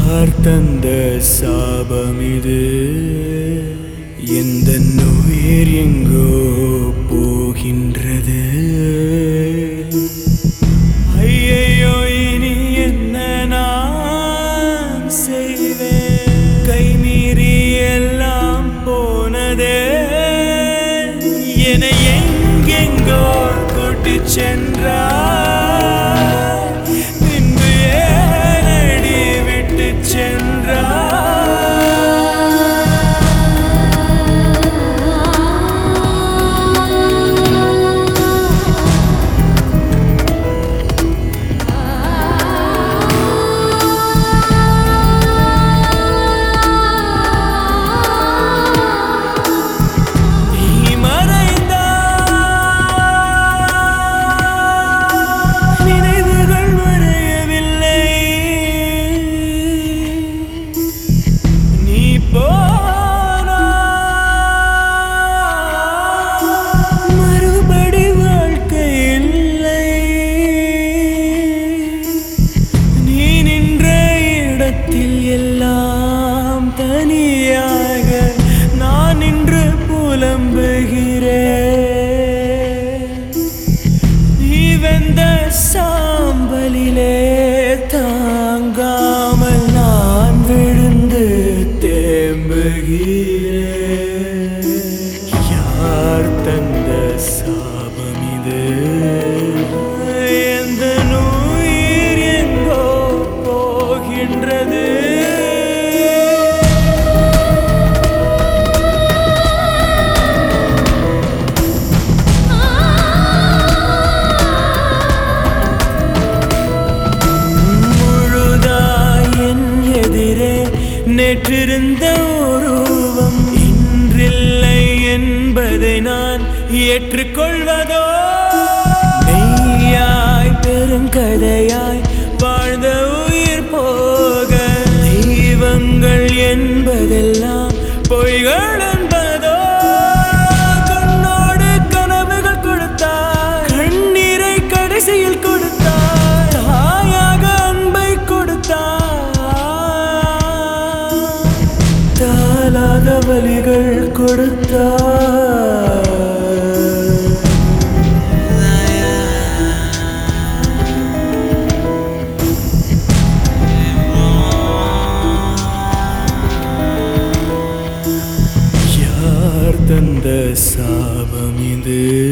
யார் தந்த சாபம் இது எந்த உயிர் எங்கோ போகின்றது ஐயையோ இனி என்ன நான் செய்வேன் கை மீறி எல்லாம் போனதே என்னை எங்கெங்கோ கூட்டிச் சென்றார் பின்பு ஏனடி விட்டுச் சென்றார் நீ மறைந்தால் நினைவுகள் மறையவில்லை நீ போனால் மறுபடி வாழ்க்கை இல்லை நீ நின்ற இடத்தில் எல்லாம் தனியாக நான் நின்று புலம்புகிறேன் நீ வெந்த சாம்பலிலே தாங்காமல் நான் விழுந்து தேம்புகிறேன் யார் தந்த சாபம் இது எந்த உயிர் எங்கோ போகின்றது முழுதாய் என் எதிரே நேற்றிருந்த உருவம் இன்றில்லை என்பதை நான் ஏற்றுக்கொள்வதோ மெய்யாய் பெருங்கதையாய் வாழ்ந்த உயிர் போக தெய்வங்கள் என்பதெல்லாம் பொய்கள் என்பதோ கண்ணோடு கனவுகள் கொடுத்தாய் கண்ணீரை கடைசியில் கொடுத்தாய் தாயாக அன்பை கொடுத்தாய் தாளாத வலிகள் கொடுத்தாய் யார் தந்த சாபம் இது